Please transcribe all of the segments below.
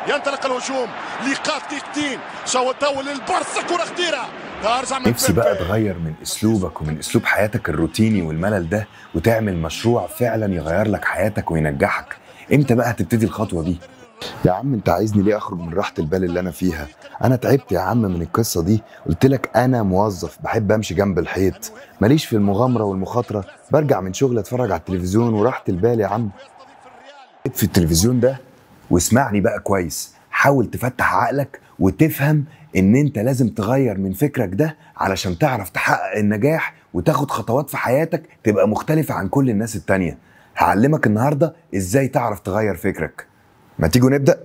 ينطلق الهجوم لقاء دقيقتين شو تو للبارسا كره خطيره ترجع من نفسي بقى بيبي. تغير من اسلوبك ومن اسلوب حياتك الروتيني والملل ده وتعمل مشروع فعلا يغير لك حياتك وينجحك امتى بقى هتبتدي الخطوه دي يا عم انت عايزني ليه اخرج من راحه البال اللي انا فيها انا تعبت يا عم من القصه دي قلت لك انا موظف بحب امشي جنب الحيط ماليش في المغامره والمخاطره برجع من شغل اتفرج على التلفزيون وراحه البال يا عم في التلفزيون ده واسمعني بقى كويس حاول تفتح عقلك وتفهم ان انت لازم تغير من فكرك ده علشان تعرف تحقق النجاح وتاخد خطوات في حياتك تبقى مختلفة عن كل الناس التانية هعلمك النهاردة ازاي تعرف تغير فكرك ما تيجوا نبدأ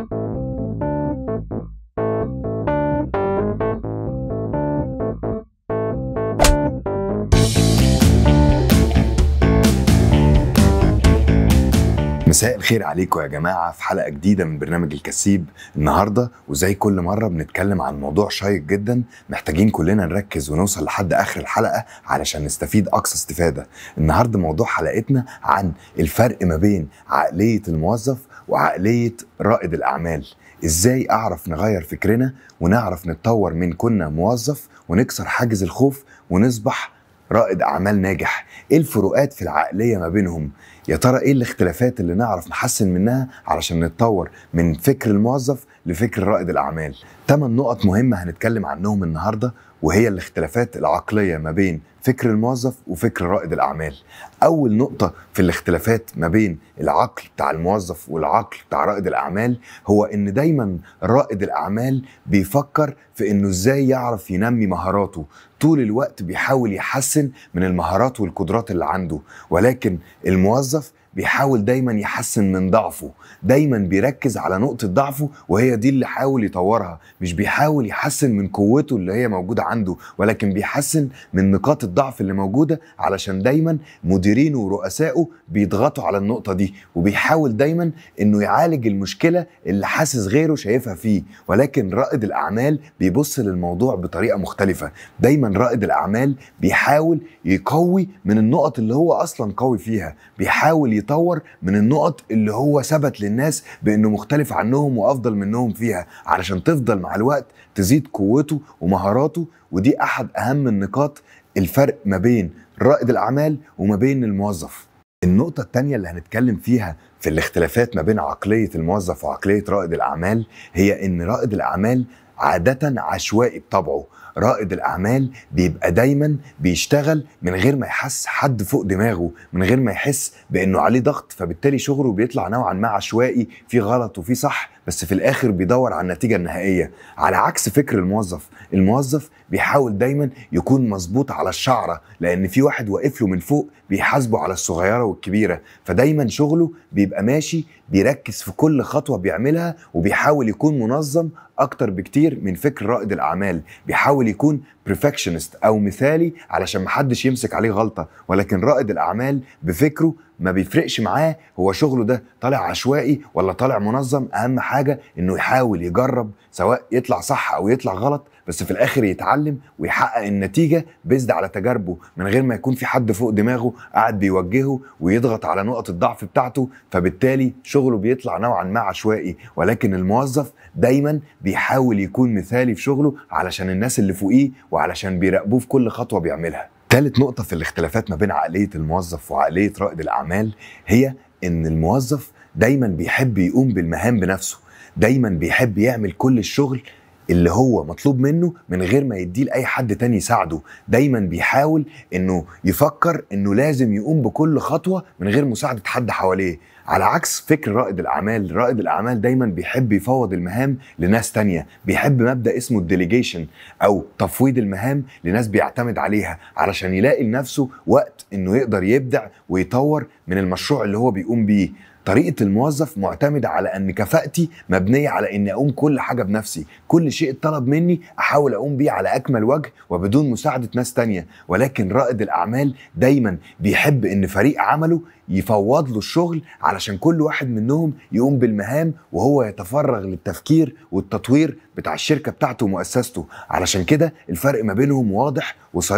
مساء الخير عليكم يا جماعة في حلقة جديدة من برنامج الكسيب النهاردة وزي كل مرة بنتكلم عن موضوع شيق جدا محتاجين كلنا نركز ونوصل لحد آخر الحلقة علشان نستفيد أقصى استفادة النهاردة موضوع حلقتنا عن الفرق ما بين عقلية الموظف وعقلية رائد الأعمال ازاي اعرف نغير فكرنا ونعرف نتطور من كنا موظف ونكسر حاجز الخوف ونصبح رائد اعمال ناجح ايه الفروقات في العقليه ما بينهم يا ترى ايه الاختلافات اللي نعرف نحسن منها علشان نتطور من فكر الموظف لفكر رائد الاعمال ثمان نقط مهمه هنتكلم عنهم النهارده وهي الاختلافات العقليه ما بين فكر الموظف وفكر رائد الاعمال اول نقطه في الاختلافات ما بين العقل بتاع الموظف والعقل بتاع رائد الاعمال هو ان دايما رائد الاعمال بيفكر في انه ازاي يعرف ينمي مهاراته طول الوقت بيحاول يحسن من المهارات والقدرات اللي عنده ولكن الموظف بيحاول دايما يحسن من ضعفه دايما بيركز على نقطة ضعفه وهي دي اللي حاول يطورها مش بيحاول يحسن من قوته اللي هي موجودة عنده ولكن بيحسن من نقاط الضعف اللي موجودة علشان دايما مديرينه ورؤسائه بيضغطوا على النقطة دي وبيحاول دايما انه يعالج المشكلة اللي حاسس غيره شايفها فيه ولكن رائد الأعمال بيبص للموضوع بطريقة مختلفة دايما رائد الأعمال بيحاول يقوي من النقط اللي هو أصلا قوي فيها بيحاول يطور من النقط اللي هو ثبت للناس بانه مختلف عنهم وافضل منهم فيها علشان تفضل مع الوقت تزيد قوته ومهاراته ودي احد اهم النقاط الفرق ما بين رائد الاعمال وما بين الموظف النقطة التانية اللي هنتكلم فيها في الاختلافات ما بين عقلية الموظف وعقلية رائد الأعمال هي إن رائد الأعمال عادة عشوائي بطبعه رائد الأعمال بيبقى دايما بيشتغل من غير ما يحس حد فوق دماغه من غير ما يحس بأنه عليه ضغط فبالتالي شغله بيطلع نوعا ما عشوائي في غلط وفي صح بس في الآخر بيدور على النتيجة النهائية على عكس فكر الموظف الموظف بيحاول دايما يكون مظبوط على الشعرة لأن في واحد واقف له من فوق بيحاسبه على الصغيرة والكبيرة فدايما شغله بيبقى ماشي بيركز في كل خطوة بيعملها وبيحاول يكون منظم أكتر بكتير من فكر رائد الأعمال بيحاول يكون perfectionist أو مثالي علشان محدش يمسك عليه غلطة ولكن رائد الأعمال بفكره ما بيفرقش معاه هو شغله ده طالع عشوائي ولا طالع منظم اهم حاجه انه يحاول يجرب سواء يطلع صح او يطلع غلط بس في الاخر يتعلم ويحقق النتيجه بيزد على تجاربه من غير ما يكون في حد فوق دماغه قاعد بيوجهه ويضغط على نقط الضعف بتاعته فبالتالي شغله بيطلع نوعا ما عشوائي ولكن الموظف دايما بيحاول يكون مثالي في شغله علشان الناس اللي فوقيه وعلشان بيراقبوه في كل خطوه بيعملها ثالث نقطة في الاختلافات ما بين عقلية الموظف وعقلية رائد الأعمال هي إن الموظف دايما بيحب يقوم بالمهام بنفسه دايما بيحب يعمل كل الشغل اللي هو مطلوب منه من غير ما يديه لاي حد تاني يساعده دايما بيحاول انه يفكر انه لازم يقوم بكل خطوه من غير مساعده حد حواليه على عكس فكر رائد الاعمال رائد الاعمال دايما بيحب يفوض المهام لناس تانية بيحب مبدا اسمه الديليجيشن او تفويض المهام لناس بيعتمد عليها علشان يلاقي لنفسه وقت انه يقدر يبدع ويطور من المشروع اللي هو بيقوم بيه طريقة الموظف معتمدة على أن كفاءتي مبنية على أني أقوم كل حاجة بنفسي كل شيء اتطلب مني أحاول أقوم بيه على أكمل وجه وبدون مساعدة ناس تانية ولكن رائد الأعمال دايما بيحب أن فريق عمله يفوض له الشغل علشان كل واحد منهم يقوم بالمهام وهو يتفرغ للتفكير والتطوير بتاع الشركة بتاعته ومؤسسته علشان كده الفرق ما بينهم واضح وصريح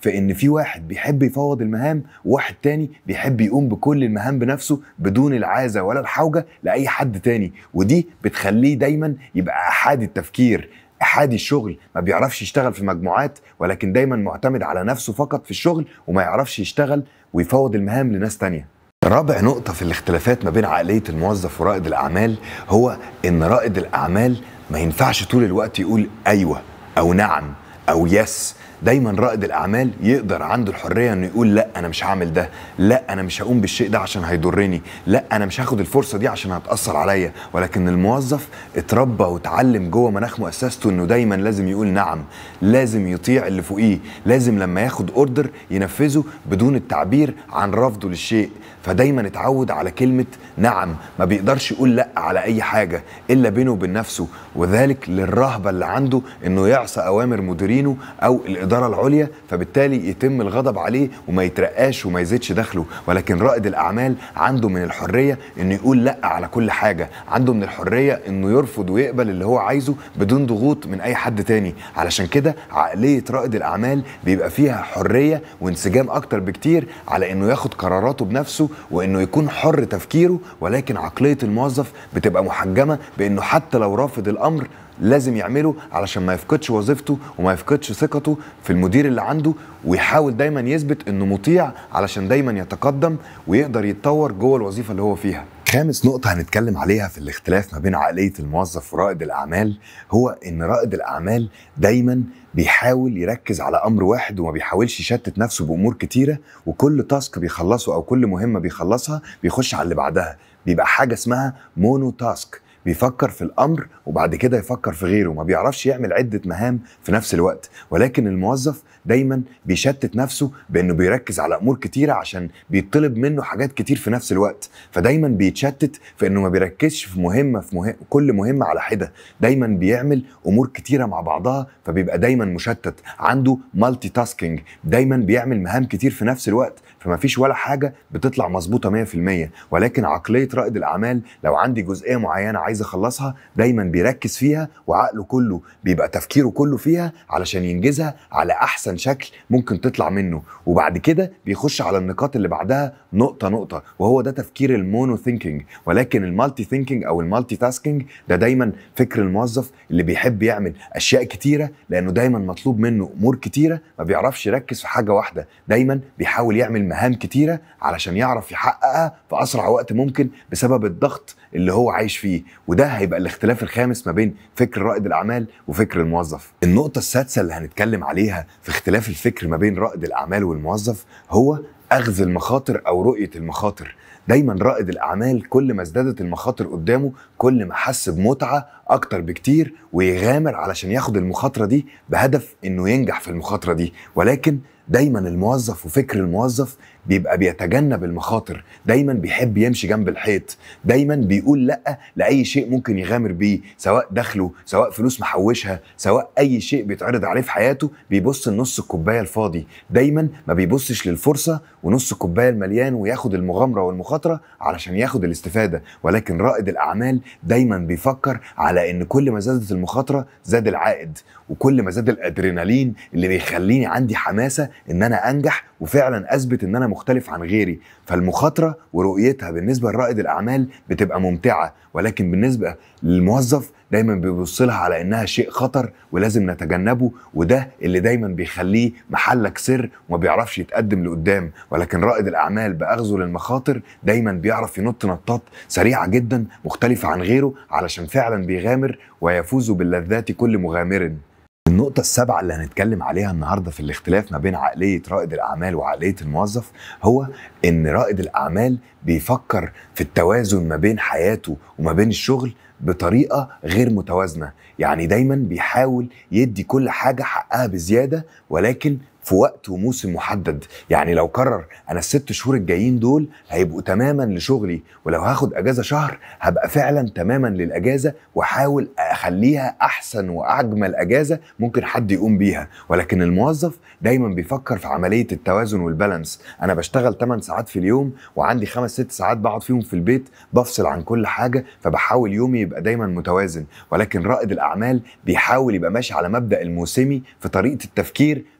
في ان في واحد بيحب يفوض المهام وواحد تاني بيحب يقوم بكل المهام بنفسه بدون العازه ولا الحوجه لاي حد تاني ودي بتخليه دايما يبقى احادي التفكير احادي الشغل ما بيعرفش يشتغل في مجموعات ولكن دايما معتمد على نفسه فقط في الشغل وما يعرفش يشتغل ويفوض المهام لناس تانية رابع نقطة في الاختلافات ما بين عقلية الموظف ورائد الأعمال هو إن رائد الأعمال ما ينفعش طول الوقت يقول أيوة أو نعم أو يس دايما رائد الاعمال يقدر عنده الحريه انه يقول لا انا مش هعمل ده لا انا مش هقوم بالشيء ده عشان هيضرني لا انا مش هاخد الفرصه دي عشان هتاثر عليا ولكن الموظف اتربى واتعلم جوه مناخ مؤسسته انه دايما لازم يقول نعم لازم يطيع اللي فوقيه لازم لما ياخد اوردر ينفذه بدون التعبير عن رفضه للشيء فدايما اتعود على كلمه نعم ما بيقدرش يقول لا على اي حاجه الا بينه وبين نفسه وذلك للرهبه اللي عنده انه يعصى اوامر مديرينه او الاداره العليا فبالتالي يتم الغضب عليه وما يترقاش وما يزيدش دخله ولكن رائد الاعمال عنده من الحريه انه يقول لا على كل حاجه عنده من الحريه انه يرفض ويقبل اللي هو عايزه بدون ضغوط من اي حد تاني علشان كده عقليه رائد الاعمال بيبقى فيها حريه وانسجام اكتر بكتير على انه ياخد قراراته بنفسه وانه يكون حر تفكيره ولكن عقليه الموظف بتبقى محجمه بانه حتى لو رافض الامر لازم يعمله علشان ما يفقدش وظيفته وما يفقدش ثقته في المدير اللي عنده ويحاول دايما يثبت انه مطيع علشان دايما يتقدم ويقدر يتطور جوه الوظيفه اللي هو فيها خامس نقطة هنتكلم عليها في الاختلاف ما بين عقلية الموظف ورائد الأعمال هو إن رائد الأعمال دايما بيحاول يركز على أمر واحد وما بيحاولش يشتت نفسه بأمور كتيرة وكل تاسك بيخلصه أو كل مهمة بيخلصها بيخش على اللي بعدها بيبقى حاجة اسمها مونو تاسك بيفكر في الامر وبعد كده يفكر في غيره ما بيعرفش يعمل عده مهام في نفس الوقت ولكن الموظف دايما بيشتت نفسه بانه بيركز على امور كتيره عشان بيطلب منه حاجات كتير في نفس الوقت فدايما بيتشتت في انه ما بيركزش في مهمه في مهم كل مهمه على حده دايما بيعمل امور كتيره مع بعضها فبيبقى دايما مشتت عنده مالتي تاسكينج دايما بيعمل مهام كتير في نفس الوقت فما فيش ولا حاجه بتطلع مظبوطه 100% ولكن عقليه رائد الاعمال لو عندي جزئيه معينه عايز اخلصها دايما بيركز فيها وعقله كله بيبقى تفكيره كله فيها علشان ينجزها على احسن شكل ممكن تطلع منه وبعد كده بيخش على النقاط اللي بعدها نقطه نقطه وهو ده تفكير المونو ثينكينج ولكن المالتي ثينكينج او المالتي تاسكينج ده دايما فكر الموظف اللي بيحب يعمل اشياء كتيره لانه دايما مطلوب منه امور كتيره ما بيعرفش يركز في حاجه واحده دايما بيحاول يعمل مهام كتيره علشان يعرف يحققها في اسرع وقت ممكن بسبب الضغط اللي هو عايش فيه وده هيبقى الاختلاف الخامس ما بين فكر رائد الاعمال وفكر الموظف النقطه السادسه اللي هنتكلم عليها في اختلاف الفكر ما بين رائد الاعمال والموظف هو اخذ المخاطر او رؤيه المخاطر دايما رائد الاعمال كل ما ازدادت المخاطر قدامه كل ما حس بمتعه اكتر بكتير ويغامر علشان ياخد المخاطره دي بهدف انه ينجح في المخاطره دي ولكن دايما الموظف وفكر الموظف بيبقى بيتجنب المخاطر دايما بيحب يمشي جنب الحيط دايما بيقول لا لاي شيء ممكن يغامر بيه سواء دخله سواء فلوس محوشها سواء اي شيء بيتعرض عليه في حياته بيبص لنص الكوبايه الفاضي دايما ما بيبصش للفرصه ونص الكوبايه المليان وياخد المغامره والمخاطره علشان ياخد الاستفاده ولكن رائد الاعمال دايما بيفكر على ان كل ما زادت المخاطره زاد العائد وكل ما زاد الادرينالين اللي بيخليني عندي حماسه ان انا انجح وفعلا اثبت ان انا مختلف عن غيري فالمخاطره ورؤيتها بالنسبه لرائد الاعمال بتبقى ممتعه ولكن بالنسبه للموظف دايما بيبص لها على انها شيء خطر ولازم نتجنبه وده اللي دايما بيخليه محلك سر وما بيعرفش يتقدم لقدام ولكن رائد الاعمال باخذه للمخاطر دايما بيعرف ينط نطات سريعه جدا مختلفه عن غيره علشان فعلا بيغامر ويفوز باللذات كل مغامر النقطة السابعة اللي هنتكلم عليها النهاردة في الاختلاف ما بين عقلية رائد الأعمال وعقلية الموظف هو إن رائد الأعمال بيفكر في التوازن ما بين حياته وما بين الشغل بطريقة غير متوازنة يعني دايما بيحاول يدي كل حاجة حقها بزيادة ولكن في وقت وموسم محدد يعني لو قرر انا الست شهور الجايين دول هيبقوا تماما لشغلي ولو هاخد اجازه شهر هبقى فعلا تماما للاجازه واحاول اخليها احسن واجمل اجازه ممكن حد يقوم بيها ولكن الموظف دايما بيفكر في عمليه التوازن والبالانس انا بشتغل 8 ساعات في اليوم وعندي خمس ست ساعات بقعد فيهم في البيت بفصل عن كل حاجه فبحاول يومي يبقى دايما متوازن ولكن رائد الاعمال بيحاول يبقى ماشي على مبدا الموسمي في طريقه التفكير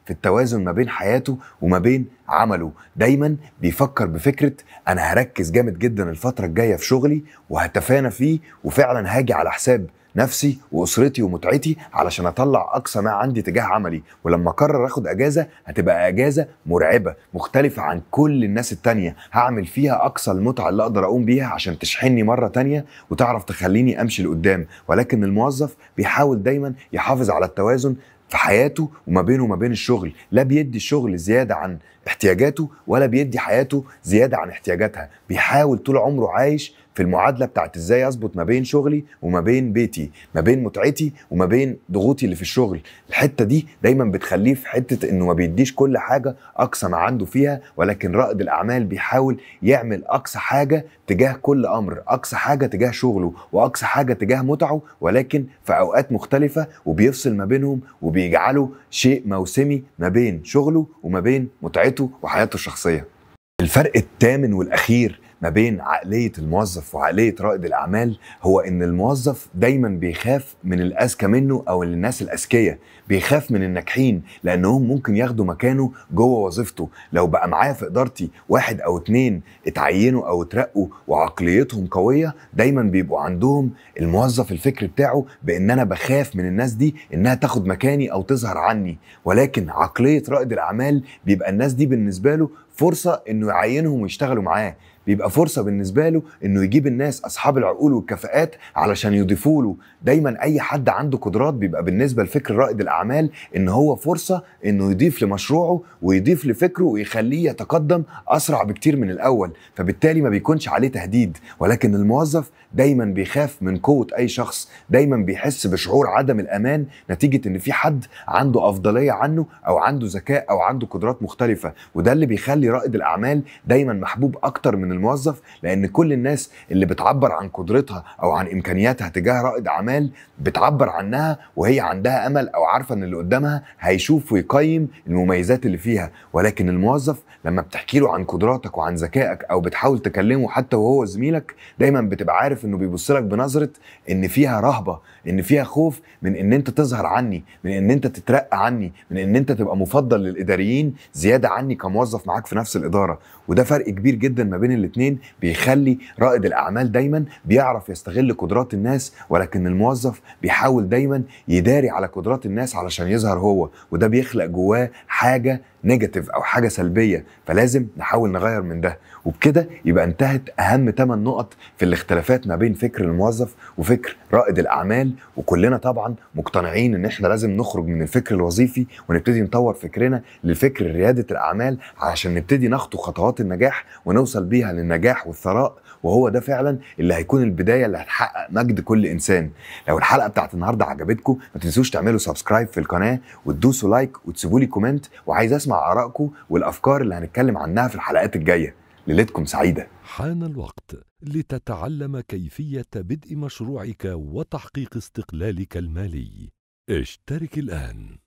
في التوازن ما بين حياته وما بين عمله دايما بيفكر بفكره انا هركز جامد جدا الفتره الجايه في شغلي وهتفانى فيه وفعلا هاجي على حساب نفسي واسرتي ومتعتي علشان اطلع اقصى ما عندي تجاه عملي ولما اقرر اخد اجازه هتبقى اجازه مرعبه مختلفه عن كل الناس التانية هعمل فيها اقصى المتعه اللي اقدر اقوم بيها عشان تشحنني مره تانية وتعرف تخليني امشي لقدام ولكن الموظف بيحاول دايما يحافظ على التوازن في حياته وما بينه وما بين الشغل لا بيدي الشغل زيادة عن احتياجاته ولا بيدي حياته زيادة عن احتياجاتها بيحاول طول عمره عايش في المعادله بتاعت ازاي اظبط ما بين شغلي وما بين بيتي ما بين متعتي وما بين ضغوطي اللي في الشغل الحته دي دايما بتخليه في حته انه ما بيديش كل حاجه اقصى ما عنده فيها ولكن رائد الاعمال بيحاول يعمل اقصى حاجه تجاه كل امر اقصى حاجه تجاه شغله واقصى حاجه تجاه متعه ولكن في اوقات مختلفه وبيفصل ما بينهم وبيجعله شيء موسمي ما بين شغله وما بين متعته وحياته الشخصيه الفرق الثامن والاخير ما بين عقلية الموظف وعقلية رائد الأعمال هو إن الموظف دايما بيخاف من الأذكى منه أو الناس الأذكياء بيخاف من الناجحين لأنهم ممكن ياخدوا مكانه جوه وظيفته لو بقى معايا في إدارتي واحد أو اتنين اتعينوا أو اترقوا وعقليتهم قوية دايما بيبقوا عندهم الموظف الفكر بتاعه بإن أنا بخاف من الناس دي إنها تاخد مكاني أو تظهر عني ولكن عقلية رائد الأعمال بيبقى الناس دي بالنسبة له فرصة إنه يعينهم ويشتغلوا معاه بيبقى فرصه بالنسبه له انه يجيب الناس اصحاب العقول والكفاءات علشان يضيفوا له دايما اي حد عنده قدرات بيبقى بالنسبه لفكر رائد الاعمال ان هو فرصه انه يضيف لمشروعه ويضيف لفكره ويخليه يتقدم اسرع بكتير من الاول فبالتالي ما بيكونش عليه تهديد ولكن الموظف دايما بيخاف من قوه اي شخص دايما بيحس بشعور عدم الامان نتيجه ان في حد عنده افضليه عنه او عنده ذكاء او عنده قدرات مختلفه وده اللي بيخلي رائد الاعمال دايما محبوب اكتر من الموظف لان كل الناس اللي بتعبر عن قدرتها او عن امكانياتها تجاه رائد اعمال بتعبر عنها وهي عندها امل او عارفه ان اللي قدامها هيشوف ويقيم المميزات اللي فيها ولكن الموظف لما بتحكي له عن قدراتك وعن ذكائك او بتحاول تكلمه حتى وهو زميلك دايما بتبقى عارف انه بيبص لك بنظره ان فيها رهبه ان فيها خوف من ان انت تظهر عني من ان انت تترقى عني من ان انت تبقى مفضل للاداريين زياده عني كموظف معاك في نفس الاداره وده فرق كبير جدا ما بين الاثنين بيخلي رائد الاعمال دايما بيعرف يستغل قدرات الناس ولكن الموظف بيحاول دايما يداري على قدرات الناس علشان يظهر هو وده بيخلق جواه حاجه نيجاتيف او حاجه سلبيه فلازم نحاول نغير من ده وبكده يبقى انتهت اهم 8 نقط في الاختلافات ما بين فكر الموظف وفكر رائد الاعمال وكلنا طبعا مقتنعين ان احنا لازم نخرج من الفكر الوظيفي ونبتدي نطور فكرنا لفكر رياده الاعمال علشان نبتدي نخطو خطوات النجاح ونوصل بيها للنجاح والثراء وهو ده فعلا اللي هيكون البدايه اللي هتحقق مجد كل انسان لو الحلقه بتاعت النهارده عجبتكم ما تنسوش تعملوا سبسكرايب في القناه وتدوسوا لايك وتسيبوا لي كومنت وعايز اسمع ارائكم والافكار اللي هنتكلم عنها في الحلقات الجايه ليلتكم سعيده حان الوقت لتتعلم كيفية بدء مشروعك وتحقيق استقلالك المالي اشترك الآن